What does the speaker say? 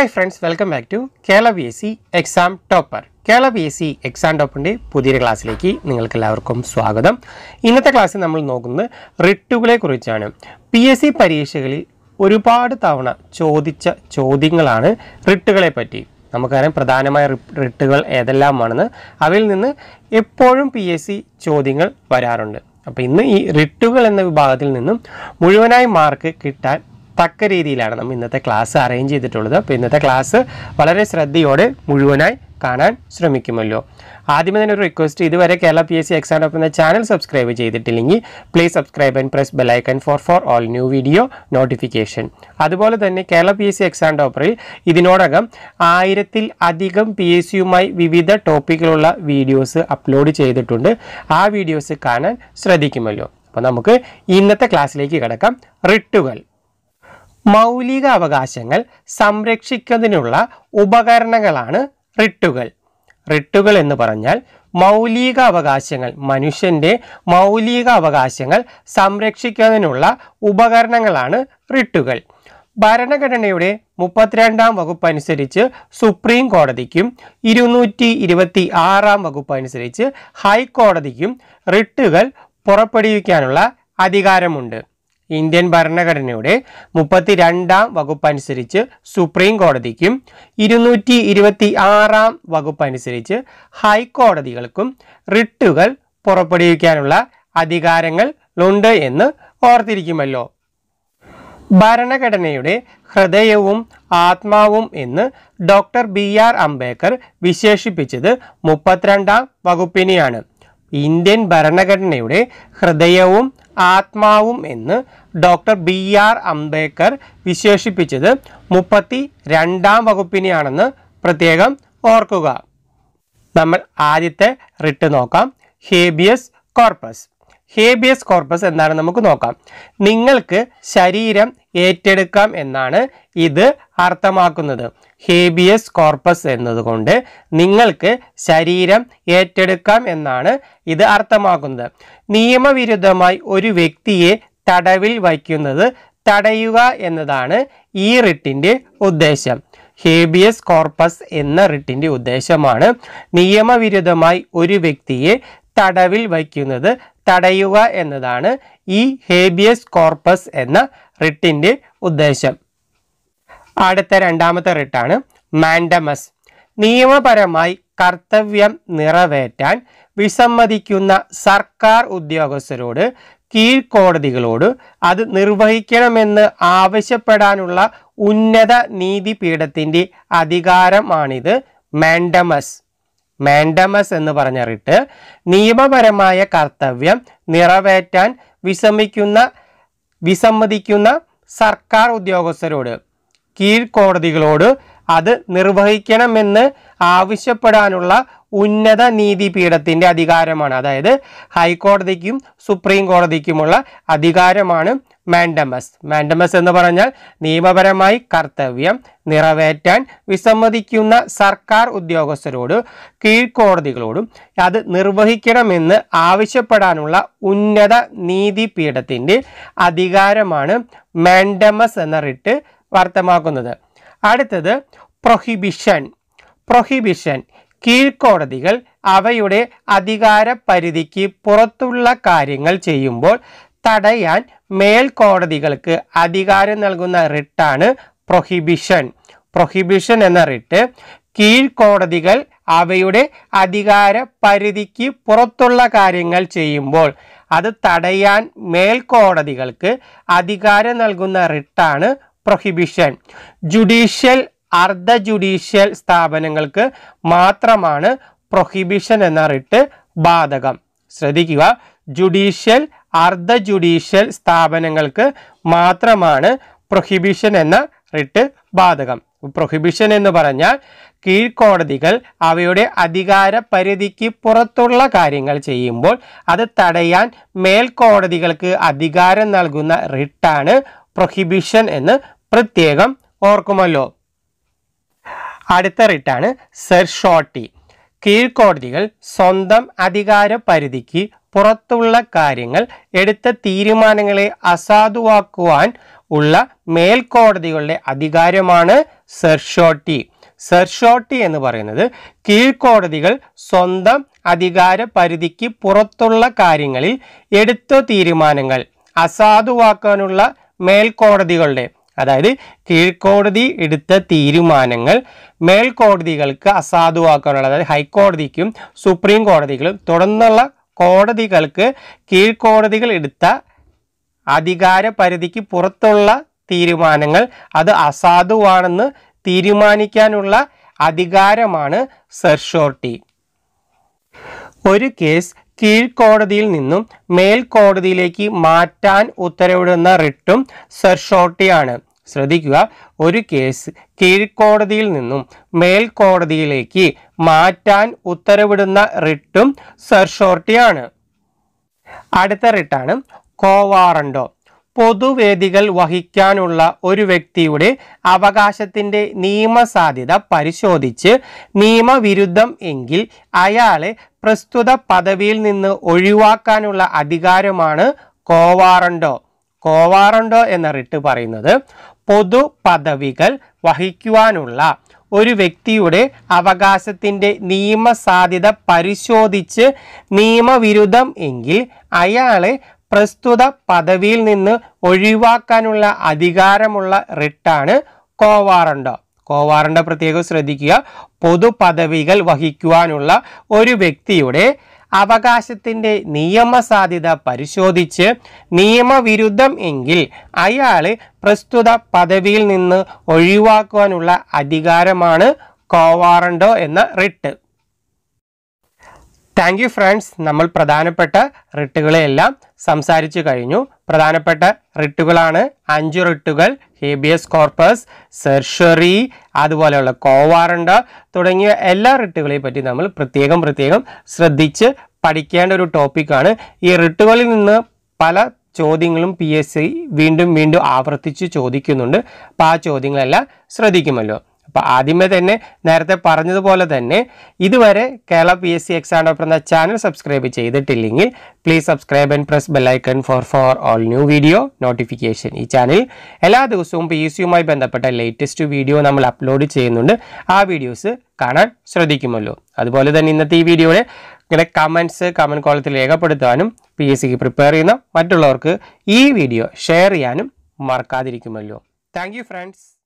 hi friends welcome back to Kerala B S C exam topper Kerala B S C exam ടോപ്പറിൻ്റെ പുതിയൊരു ക്ലാസ്സിലേക്ക് നിങ്ങൾക്ക് എല്ലാവർക്കും സ്വാഗതം ഇന്നത്തെ ക്ലാസ്സിൽ നമ്മൾ നോക്കുന്നത് റിട്ടുകളെ കുറിച്ചാണ് പി എസ് സി പരീക്ഷകളിൽ ഒരുപാട് തവണ ചോദിച്ച ചോദ്യങ്ങളാണ് റിട്ടുകളെ പറ്റി നമുക്കറിയാം പ്രധാനമായ റി- റിട്ടുകൾ ഏതെല്ലാമാണെന്ന് അവയിൽ നിന്ന് എപ്പോഴും പി എസ് സി ചോദ്യങ്ങൾ വരാറുണ്ട് അപ്പോൾ ഇന്ന് ഈ റിട്ടുകൾ എന്ന വിഭാഗത്തിൽ നിന്നും മുഴുവനായി മാർക്ക് കിട്ടാൻ തക്ക രീതിയിലാണ് നമ്മൾ ഇന്നത്തെ ക്ലാസ് അറേഞ്ച് ചെയ്തിട്ടുള്ളത് അപ്പോൾ ഇന്നത്തെ ക്ലാസ് വളരെ ശ്രദ്ധയോടെ മുഴുവനായി കാണാൻ ശ്രമിക്കുമല്ലോ ആദ്യമേ തന്നെ ഒരു റിക്വസ്റ്റ് ഇതുവരെ Kerala P S C exam എന്ന ചാനൽ സബ്സ്ക്രൈബ് ചെയ്തിട്ടില്ലെങ്കിൽ please subscribe and press bell icon for for all new video notification അതുപോലെ തന്നെ Kerala P S C exam ടോപ്പറിൽ ഇതിനോടകം ആയിരത്തിൽ അധികം പി എസ് സിയുമായി വിവിധ ടോപ്പിക്കിലുള്ള വീഡിയോസ് അപ്ലോഡ് ചെയ്തിട്ടുണ്ട് ആ വീഡിയോസ് കാണാൻ ശ്രദ്ധിക്കുമല്ലോ അപ്പോൾ നമുക്ക് ഇന്നത്തെ ക്ലാസ്സിലേക്ക് കിടക്കാം റിട്ടുകൾ മൗലിക അവകാശങ്ങൾ സംരക്ഷിക്കുന്നതിനുള്ള ഉപകരണങ്ങളാണ് റിട്ടുകൾ റിട്ടുകൾ എന്ന് പറഞ്ഞാൽ മൗലിക അവകാശങ്ങൾ മനുഷ്യൻ്റെ മൗലിക അവകാശങ്ങൾ സംരക്ഷിക്കുന്നതിനുള്ള ഉപകരണങ്ങളാണ് റിട്ടുകൾ ഭരണഘടനയുടെ മുപ്പത്തിരണ്ടാം വകുപ്പ് അനുസരിച്ച് സുപ്രീം കോടതിക്കും ഇരുന്നൂറ്റി ഇരുപത്തി ആറാം വകുപ്പ് അനുസരിച്ച് ഹൈക്കോടതിക്കും റിട്ടുകൾ പുറപ്പെടുവിക്കാനുള്ള അധികാരമുണ്ട് ഇന്ത്യൻ ഭരണഘടനയുടെ മുപ്പത്തിരണ്ടാം വകുപ്പ് അനുസരിച്ച് സുപ്രീം കോടതിക്കും ഇരുന്നൂറ്റി ഇരുപത്തി ആറാം വകുപ്പ് അനുസരിച്ച് ഹൈക്കോടതികൾക്കും റിട്ടുകൾ പുറപ്പെടുവിക്കാനുള്ള അധികാരങ്ങൾ ഉണ്ട് എന്ന് ഓർത്തിരിക്കുമല്ലോ ഭരണഘടനയുടെ ഹൃദയവും ആത്മാവും എന്ന് ഡോക്ടർ ബി ആർ അംബേദ്കർ വിശേഷിപ്പിച്ചത് മുപ്പത്തിരണ്ടാം വകുപ്പിനെയാണ് ഇന്ത്യൻ ഭരണഘടനയുടെ ഹൃദയവും ആത്മാവും എന്ന് ഡോക്ടർ ബി ആർ അംബേദ്കർ വിശേഷിപ്പിച്ചത് മുപ്പത്തി രണ്ടാം വകുപ്പിനെയാണെന്ന് പ്രത്യേകം ഓർക്കുക നമ്മൾ ആദ്യത്തെ റിട്ട് നോക്കാം ഹേബിയസ് കോർപ്പസ് ഹേബിയസ് കോർപ്പസ് എന്താണ് നമുക്ക് നോക്കാം നിങ്ങൾക്ക് ശരീരം ഏറ്റെടുക്കാം എന്നാണ് ഇത് അർത്ഥമാക്കുന്നത് ഹേബിയസ് കോർപ്പസ് എന്നതുകൊണ്ട് നിങ്ങൾക്ക് ശരീരം ഏറ്റെടുക്കാം എന്നാണ് ഇത് അർത്ഥമാക്കുന്നത് നിയമവിരുദ്ധമായി ഒരു വ്യക്തിയെ തടവിൽ വയ്ക്കുന്നത് തടയുക എന്നതാണ് ഈ റിട്ടിൻ്റെ ഉദ്ദേശം ഹേബിയസ് കോർപ്പസ് എന്ന റിട്ടിൻ്റെ ഉദ്ദേശമാണ് നിയമവിരുദ്ധമായി ഒരു വ്യക്തിയെ തടവിൽ വയ്ക്കുന്നത് തടയുക എന്നതാണ് ഈ ഹേബിയസ് കോർപ്പസ് എന്ന റിട്ടിൻ്റെ ഉദ്ദേശം അടുത്ത രണ്ടാമത്തെ റിട്ടാണ് മാൻഡമസ് നിയമപരമായി കർത്തവ്യം നിറവേറ്റാൻ വിസമ്മതിക്കുന്ന സർക്കാർ ഉദ്യോഗസ്ഥരോട് കീഴ്ക്കോടതികളോട് അത് നിർവഹിക്കണമെന്ന് ആവശ്യപ്പെടാനുള്ള ഉന്നത നീതിപീഠത്തിൻ്റെ അധികാരമാണിത് മാൻഡമസ് മാൻഡമസ് എന്ന് പറഞ്ഞ റിട്ട് നിയമപരമായ കർത്തവ്യം നിറവേറ്റാൻ വിസമ്മിക്കുന്ന വിസമ്മതിക്കുന്ന സർക്കാർ ഉദ്യോഗസ്ഥരോട് കീഴ്ക്കോടതികളോട് അത് നിർവഹിക്കണമെന്ന് ആവശ്യപ്പെടാനുള്ള ഉന്നത നീതിപീഠത്തിൻ്റെ അധികാരമാണ് അതായത് ഹൈക്കോടതിക്കും സുപ്രീം കോടതിക്കുമുള്ള അധികാരമാണ് മാൻഡമസ് മാൻഡമസ് എന്ന് പറഞ്ഞാൽ നിയമപരമായി കർത്തവ്യം നിറവേറ്റാൻ വിസമ്മതിക്കുന്ന സർക്കാർ ഉദ്യോഗസ്ഥരോട് കീഴ്ക്കോടതികളോടും അത് നിർവഹിക്കണമെന്ന് ആവശ്യപ്പെടാനുള്ള ഉന്നത നീതിപീഠത്തിൻ്റെ അധികാരമാണ് മാൻഡമസ് എന്ന റിട്ട് വാർത്തമാക്കുന്നത് അടുത്തത് പ്രൊഹിബിഷൻ പ്രൊഹിബിഷൻ കീഴ്ക്കോടതികൾ അവയുടെ അധികാര പരിധിക്ക് പുറത്തുള്ള കാര്യങ്ങൾ ചെയ്യുമ്പോൾ തടയാൻ മേൽക്കോടതികൾക്ക് അധികാരം നൽകുന്ന റിട്ടാണ് പ്രൊഹിബിഷൻ പ്രൊഹിബിഷൻ എന്ന റിട്ട് കീഴ്ക്കോടതികൾ അവയുടെ അധികാര പരിധിക്ക് പുറത്തുള്ള കാര്യങ്ങൾ ചെയ്യുമ്പോൾ അത് തടയാൻ മേൽക്കോടതികൾക്ക് അധികാരം നൽകുന്ന റിട്ടാണ് പ്രൊഹിബിഷൻ ജുഡീഷ്യൽ അർദ്ധ ജുഡീഷ്യൽ സ്ഥാപനങ്ങൾക്ക് മാത്രമാണ് പ്രൊഹിബിഷൻ എന്ന റിട്ട് ബാധകം ശ്രദ്ധിക്കുക ജുഡീഷ്യൽ അർദ്ധ ജുഡീഷ്യൽ സ്ഥാപനങ്ങൾക്ക് മാത്രമാണ് പ്രൊഹിബിഷൻ എന്ന റിട്ട് ബാധകം പ്രൊഹിബിഷൻ എന്ന് പറഞ്ഞാൽ കീഴ്ക്കോടതികൾ അവയുടെ അധികാര പരിധിക്ക് പുറത്തുള്ള കാര്യങ്ങൾ ചെയ്യുമ്പോൾ അത് തടയാൻ മേൽക്കോടതികൾക്ക് അധികാരം നൽകുന്ന റിട്ടാണ് പ്രൊഹിബിഷൻ എന്ന് പ്രത്യേകം ഓർക്കുമല്ലോ അടുത്ത റിട്ടാണ് സെർഷോട്ടി കീഴ്ക്കോടതികൾ സ്വന്തം അധികാര പരിധിക്ക് പുറത്തുള്ള കാര്യങ്ങൾ എടുത്ത തീരുമാനങ്ങളെ അസാധുവാക്കുവാൻ ഉള്ള മേൽക്കോടതികളുടെ അധികാരമാണ് സെർഷോട്ടി സെർഷോട്ടി എന്ന് പറയുന്നത് കീഴ്ക്കോടതികൾ സ്വന്തം അധികാര പരിധിക്ക് പുറത്തുള്ള കാര്യങ്ങളിൽ എടുത്ത തീരുമാനങ്ങൾ അസാധുവാക്കാനുള്ള മേൽക്കോടതികളുടെ അതായത് കീഴ്ക്കോടതി എടുത്ത തീരുമാനങ്ങൾ മേൽക്കോടതികൾക്ക് അസാധുവാക്കാനുള്ള അതായത് ഹൈക്കോടതിക്കും സുപ്രീം കോടതികളും തുടർന്നുള്ള കോടതികൾക്ക് കീഴ്ക്കോടതികൾ എടുത്ത അധികാര പരിധിക്ക് പുറത്തുള്ള തീരുമാനങ്ങൾ അത് അസാധുവാണെന്ന് തീരുമാനിക്കാനുള്ള അധികാരമാണ് സെർഷോർട്ടി ഒരു കേസ് കീഴ്ക്കോടതിയിൽ നിന്നും മേൽക്കോടതിയിലേക്ക് മാറ്റാൻ ഉത്തരവിടുന്ന റിട്ടും സെർഷോർട്ടിയാണ് ശ്രദ്ധിക്കുക ഒരു കേസ് കീഴ്ക്കോടതിയിൽ നിന്നും മേൽക്കോടതിയിലേക്ക് മാറ്റാൻ ഉത്തരവിടുന്ന റിട്ടും സെർഷോർട്ടിയാണ് അടുത്ത റിട്ടാണ് കോവാറണ്ടോ പൊതുവേദികൾ വഹിക്കാനുള്ള ഒരു വ്യക്തിയുടെ അവകാശത്തിന്റെ നിയമസാധ്യത പരിശോധിച്ച് നിയമവിരുദ്ധം എങ്കിൽ അയാളെ പ്രസ്തുത പദവിയിൽ നിന്ന് ഒഴിവാക്കാനുള്ള അധികാരമാണ് കോവാറണ്ടോ കോവാറണ്ടോ എന്ന റിട്ട് പറയുന്നത് പൊതു പദവികൾ വഹിക്കുവാനുള്ള ഒരു വ്യക്തിയുടെ അവകാശത്തിൻ്റെ നിയമസാധ്യത പരിശോധിച്ച് നിയമവിരുദ്ധം എങ്കിൽ അയാളെ പ്രസ്തുത പദവിയിൽ നിന്ന് ഒഴിവാക്കാനുള്ള അധികാരമുള്ള റിട്ടാണ് കോവാറണ്ടോ കോവാറണ്ടോ പ്രത്യേകം ശ്രദ്ധിക്കുക പൊതു പദവികൾ വഹിക്കുവാനുള്ള ഒരു വ്യക്തിയുടെ അവകാശത്തിൻ്റെ നിയമസാധ്യത പരിശോധിച്ച് നിയമവിരുദ്ധം എങ്കിൽ അയാളെ പ്രസ്തുത പദവിയിൽ നിന്ന് ഒഴിവാക്കുവാനുള്ള അധികാരമാണ് കോവാറണ്ടോ എന്ന റിട്ട് താങ്ക് യു ഫ്രണ്ട്സ് നമ്മൾ പ്രധാനപ്പെട്ട റിട്ടുകളെല്ലാം സംസാരിച്ചു കഴിഞ്ഞു പ്രധാനപ്പെട്ട റിട്ടുകളാണ് അഞ്ച് റിട്ടുകൾ ഹേബിയസ് കോർപ്പസ് സെർഷറി അതുപോലെയുള്ള കോവാറണ്ട തുടങ്ങിയ എല്ലാ റിട്ടുകളെയും പറ്റി നമ്മൾ പ്രത്യേകം പ്രത്യേകം ശ്രദ്ധിച്ച് പഠിക്കേണ്ട ഒരു ടോപ്പിക്കാണ് ഈ റിട്ടുകളിൽ നിന്ന് പല ചോദ്യങ്ങളും പി എസ് സി വീണ്ടും വീണ്ടും ആവർത്തിച്ച് ചോദിക്കുന്നുണ്ട് അപ്പോൾ ആ ചോദ്യങ്ങളെല്ലാം ശ്രദ്ധിക്കുമല്ലോ അപ്പോൾ ആദ്യമേ തന്നെ നേരത്തെ പറഞ്ഞതുപോലെ തന്നെ ഇതുവരെ Kerala P S C exam doctor എന്ന ചാനൽ സബ്സ്ക്രൈബ് ചെയ്തിട്ടില്ലെങ്കിൽ please subscribe and press bell icon for for all new video notification ഈ ചാനൽ എല്ലാ ദിവസവും പി എസ് സിയുമായി ബന്ധപ്പെട്ട ലേറ്റസ്റ്റ് വീഡിയോ നമ്മൾ അപ്ലോഡ് ചെയ്യുന്നുണ്ട് ആ വീഡിയോസ് കാണാൻ ശ്രദ്ധിക്കുമല്ലോ അതുപോലെ തന്നെ ഇന്നത്തെ ഈ വീഡിയോയുടെ ഇങ്ങനെ കമൻസ് കമൻറ്റ് കോളത്തിൽ രേഖപ്പെടുത്താനും പി എസ് സിക്ക് പ്രിപ്പയർ ചെയ്യുന്ന മറ്റുള്ളവർക്ക് ഈ വീഡിയോ ഷെയർ ചെയ്യാനും മറക്കാതിരിക്കുമല്ലോ താങ്ക് യു ഫ്രണ്ട്സ്